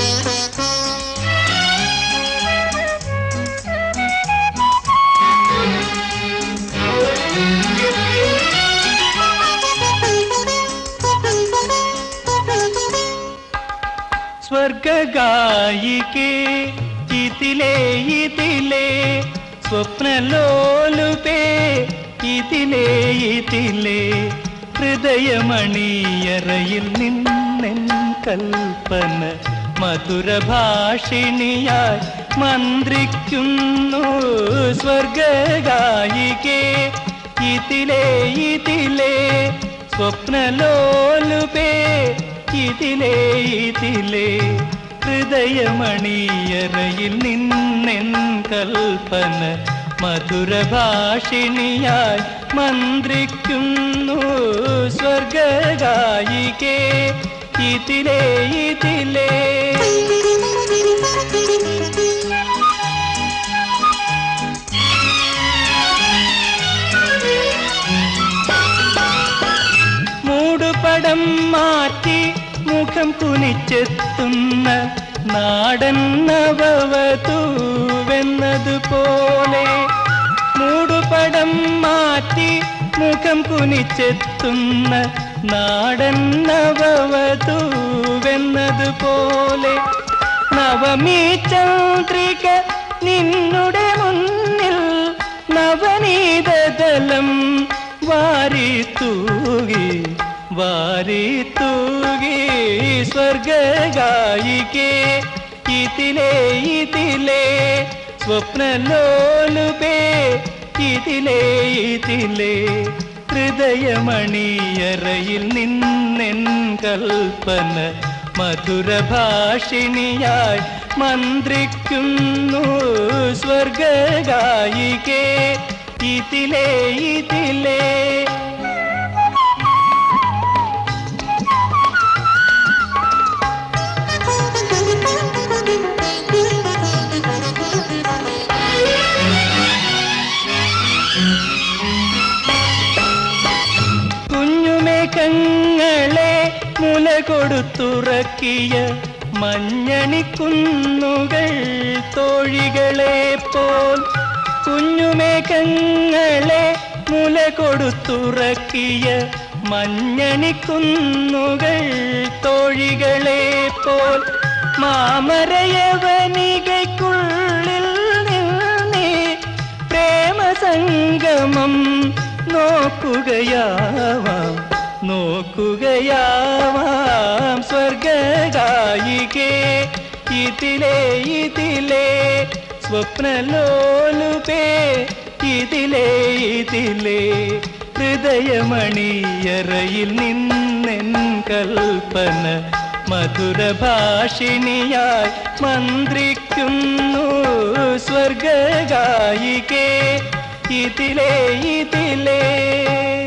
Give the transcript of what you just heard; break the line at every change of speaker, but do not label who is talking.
സ്വർഗായികേ ഇതിലേ ഇതിലേ സ്വപ്നലോലുപേ ഇതിലേ ഇതിലേ ഹൃദയമണിയറയിൽ നിന്നെൻ കൽപ്പന മധുരഭാഷിണിയായി മന്ത്രിക്കുന്നു സ്വർഗായികേ ഇതിലേ ഇതിലേ സ്വപ്നലോലുപേ ഇതിലേ ഇതിലേ ഹൃദയമണിയറയിൽ നിന്നെൻ കൽപ്പന മധുരഭാഷിണിയായി മന്ത്രിക്കുന്നു സ്വർഗായികേ ഇതിലേ ഇതിലേ മൂടുപടം മാറ്റി മുഖം കുനിച്ചെത്തുന്ന നാടൻ നവവധൂവെന്നതുപോലെ മൂടുപടം മാറ്റി മുഖം കുനിച്ചെത്തുന്ന നാടൻ നവവധൂവെന്നതുപോലെ നവമീ ചന്ദ്രിക നിന്നുടെ മുന്നിൽ നവനീതദലം വാരി തൂകി വാരി തൂകി സ്വർഗായികേ ഇതിലേ ഇതിലേ സ്വപ്നലോലുപേ ഇതിലേ ഇതിലേ ഹൃദയമണിയറയിൽ നിന്നെൻ കൽപ്പന മധുരഭാഷിണിയായി മന്ത്രിക്കുന്നു സ്വർഗായികേ ഇതിലേ ഇതിലേ കുഞ്ഞുമേഘങ്ങളെ മുല കൊടുത്തുറക്കിയ മഞ്ഞണിക്കുന്നുകൾ തോഴികളെ പോൽ കുഞ്ഞുമേഘങ്ങളെ മുല കൊടുത്തുറക്കിയ മഞ്ഞണിക്കുന്നുകൾ തോഴികളെ പോൽ മാമരയവനികയ്ക്കുള്ളിൽ നിന്നേ പ്രേമസംഗമം നോക്കുകയാവാം നോക്കുകയാവാം സ്വർഗായികേ ഇതിലേ ഇതിലേ സ്വപ്നലോലുപേ ഇതിലേ ഇതിലേ ഹൃദയമണിയറയിൽ നിന്നെൻ കൽപ്പന മധുരഭാഷിണിയായി മന്ത്രിക്കുന്നു സ്വർഗായികേ ഇതിലേ ഇതിലേ